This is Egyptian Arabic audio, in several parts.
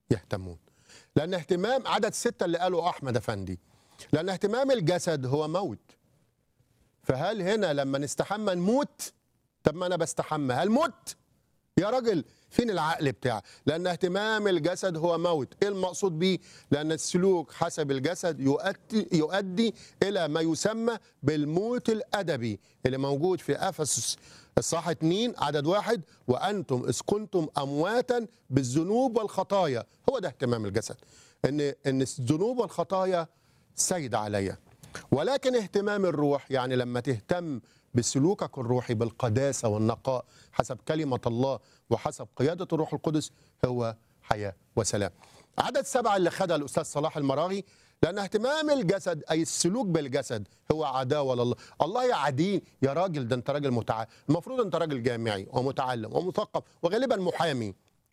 يهتمون لأن اهتمام عدد ستة اللي قاله أحمد أفندي لأن اهتمام الجسد هو موت فهل هنا لما نستحمى نموت طب ما أنا بستحمى هل موت يا راجل فين العقل بتاعك لأن اهتمام الجسد هو موت إيه المقصود بيه لأن السلوك حسب الجسد يؤدي, يؤدي إلى ما يسمى بالموت الأدبي اللي موجود في أفسس الصح 2 عدد واحد وأنتم إذ كنتم أمواتا بالذنوب والخطايا هو ده اهتمام الجسد إن إن الذنوب والخطايا سيد عليا ولكن اهتمام الروح يعني لما تهتم بسلوكك الروحي بالقداسة والنقاء حسب كلمة الله وحسب قيادة الروح القدس هو حياة وسلام عدد سبعة اللي خدها الأستاذ صلاح المراغي لأن اهتمام الجسد أي السلوك بالجسد هو عداوة لله الله يا عدين يا راجل ده أنت راجل متعلم المفروض أنت راجل جامعي ومتعلم ومثقف وغالبا محامي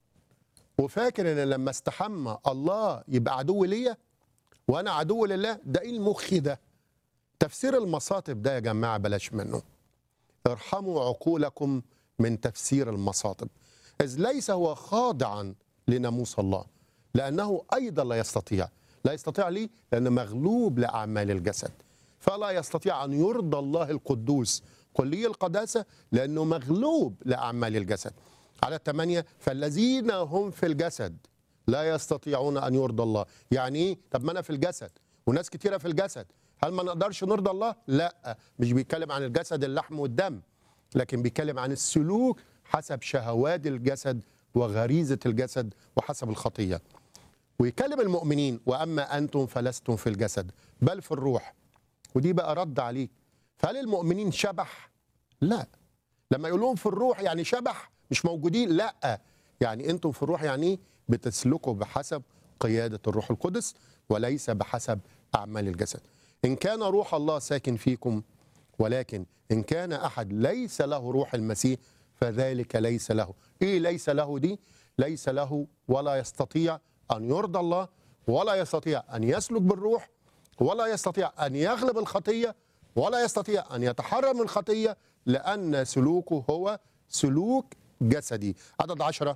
وفاكر ان لما استحمى الله يبقى عدو ليا وانا عدو لله ده ايه المخ ده تفسير المصاطب ده يا جماعه بلاش منه ارحموا عقولكم من تفسير المصاطب اذ ليس هو خاضعا لناموس الله لانه ايضا لا يستطيع لا يستطيع ليه لانه مغلوب لاعمال الجسد فلا يستطيع ان يرضى الله القدوس كلي القداسه لانه مغلوب لاعمال الجسد على الثمانية فالذين هم في الجسد لا يستطيعون أن يرضى الله يعني إيه؟ طب ما أنا في الجسد وناس كتيرة في الجسد هل ما نقدرش نرضى الله؟ لا مش بيتكلم عن الجسد اللحم والدم لكن بيتكلم عن السلوك حسب شهوات الجسد وغريزة الجسد وحسب الخطية ويكلم المؤمنين وأما أنتم فلستم في الجسد بل في الروح ودي بقى رد عليك فهل المؤمنين شبح؟ لا لما يقول لهم في الروح يعني شبح مش موجودين لا يعني انتم في الروح يعني ايه بتسلكوا بحسب قياده الروح القدس وليس بحسب اعمال الجسد ان كان روح الله ساكن فيكم ولكن ان كان احد ليس له روح المسيح فذلك ليس له ايه ليس له دي ليس له ولا يستطيع ان يرضى الله ولا يستطيع ان يسلك بالروح ولا يستطيع ان يغلب الخطيه ولا يستطيع ان يتحرر من الخطيه لان سلوكه هو سلوك جسدي عدد عشرة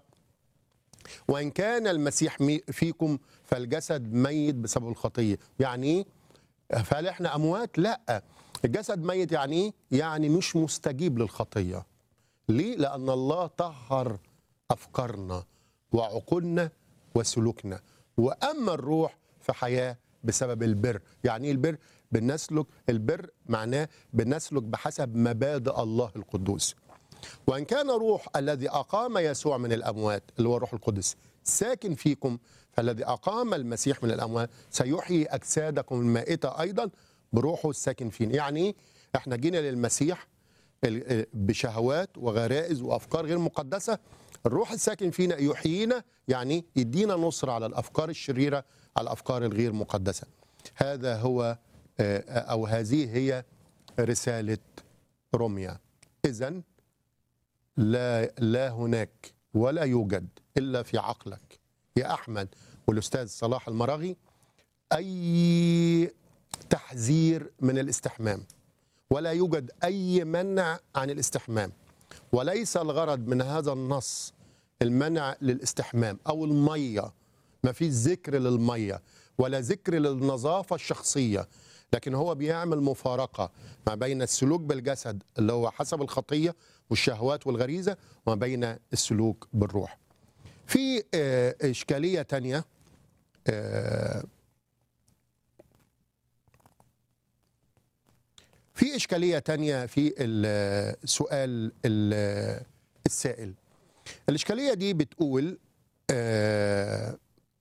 وإن كان المسيح مي- فيكم فالجسد ميت بسبب الخطية يعني إيه؟ فهل إحنا أموات؟ لا الجسد ميت يعني إيه؟ يعني مش مستجيب للخطية ليه؟ لأن الله طهر أفكارنا وعقولنا وسلوكنا وأما الروح فحياة بسبب البر يعني إيه البر؟ بنسلك البر معناه بنسلك بحسب مبادئ الله القدوس وان كان روح الذي اقام يسوع من الاموات اللي هو الروح القدس ساكن فيكم فالذي اقام المسيح من الاموات سيحيي اجسادكم المائته ايضا بروحه الساكن فينا يعني ايه احنا جينا للمسيح ال- بشهوات وغرائز وافكار غير مقدسه الروح الساكن فينا يحيينا يعني يدينا نصر على الافكار الشريره على الافكار الغير مقدسه هذا هو آه، او هذه هي رساله روميا اذا لا لا هناك ولا يوجد الا في عقلك يا احمد والاستاذ صلاح المراغي اي تحذير من الاستحمام ولا يوجد اي منع عن الاستحمام وليس الغرض من هذا النص المنع للاستحمام او الميه ما في ذكر للميه ولا ذكر للنظافه الشخصيه لكن هو بيعمل مفارقه ما بين السلوك بالجسد اللي هو حسب الخطيه والشهوات والغريزه وما بين السلوك بالروح في آه، اشكاليه تانية آه، في إشكالية تانية في السؤال ال- السائل الإشكالية دي بتقول آه،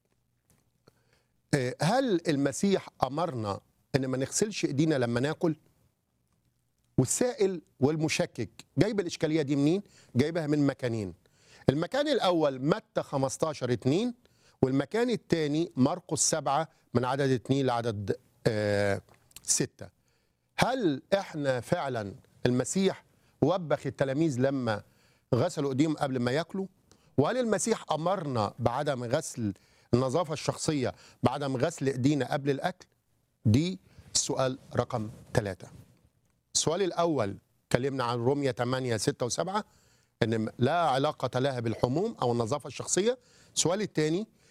آه، هل المسيح أمرنا إن ما نغسلش إيدينا لما ناكل والسائل والمشكك جايب الإشكالية دي منين جايبها من مكانين المكان الأول متى 15 2 والمكان الثاني مرقس 7 من عدد 2 لعدد آه 6 هل احنا فعلا المسيح وبخ التلاميذ لما غسلوا ايديهم قبل ما ياكلوا وهل المسيح امرنا بعدم غسل النظافه الشخصيه بعدم غسل ايدينا قبل الاكل دي السؤال رقم ثلاثة السؤال الاول كلمنا عن رومية 8 6 و7 ان لا علاقه لها بالحموم او النظافه الشخصيه السؤال الثاني